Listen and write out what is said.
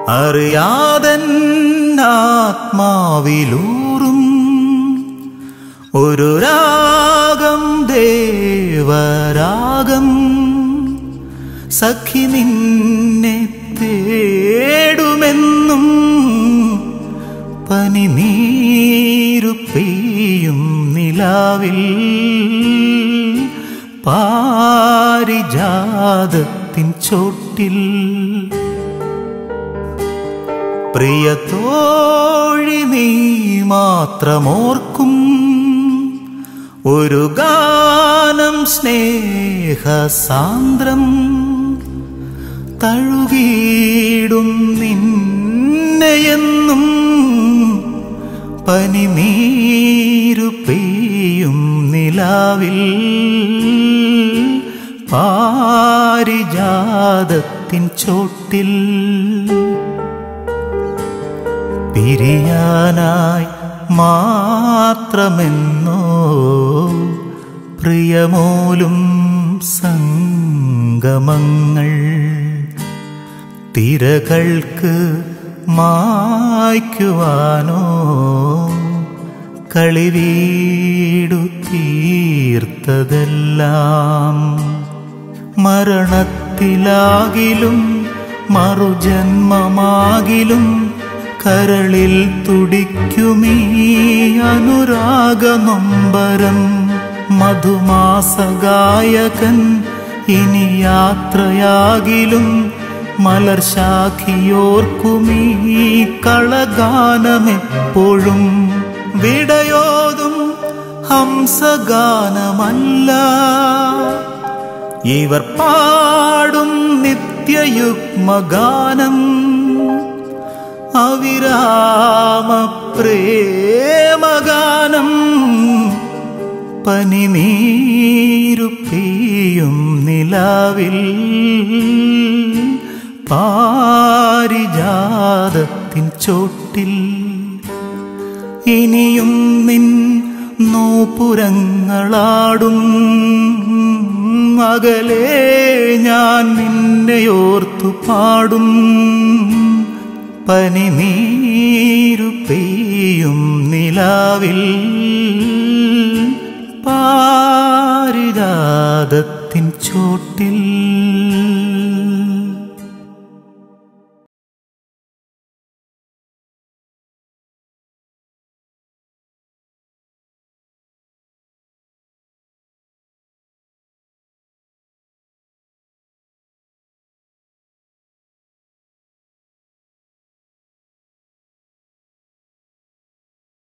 അറിയാതൻ ആത്മാവിലൂറും ഒരു രാഗം ദേവരാഗം സഖി നിന്നെ തേടുമെന്നും പനിനീരു പെയ്യും നിലാവിൽ പാരിജാതത്തിൻ ചോട്ടിൽ പ്രിയ തോഴി നീ മാത്രമോർക്കും ഒരു ഗാനം സ്നേഹസാന്ദ്രം തഴുകിയിടും നിന്നെയെന്നും പനിനീരു പെയ്യും നിലാവിൽ പാരിജാതത്തിൻ ചോട്ടിൽ പിരിയാനായി മാത്രമെന്നോ പ്രിയമോലും സംഗമങ്ങൾ തിരകൾക്ക് മായ്ക്കുവാനോ കളിവീടു തീർത്തതെല്ലാം മരണത്തിലാകിലും മറുജന്മമാകിലും കരളിൽ തുടിക്കുമീ അനുരാഗനൊമ്പരം മധുമാസഗായകൻ ഇനി യാത്രയാകിലും മലർശാഖിയോർക്കുമീ കളഗാനമെപ്പോഴും വിടയോതും ഹംസഗാനമല്ല ഇവർ പാടും നിത്യയുഗ്മഗാനം അവിരാമ പ്രേമഗാനം പനിനീരു പെയ്യും നിലാവിൽ പാരിജാതത്തിൻ ചോട്ടിൽ ഇനിയും നിൻ നോപുരങ്ങളാടും അകലെ ഞാൻ നിന്നെയോർത്തു പാടും പനിനീരു പെയ്യും നിലാവിൽ പാരിജാതത്തിൻ ചോട്ടിൽ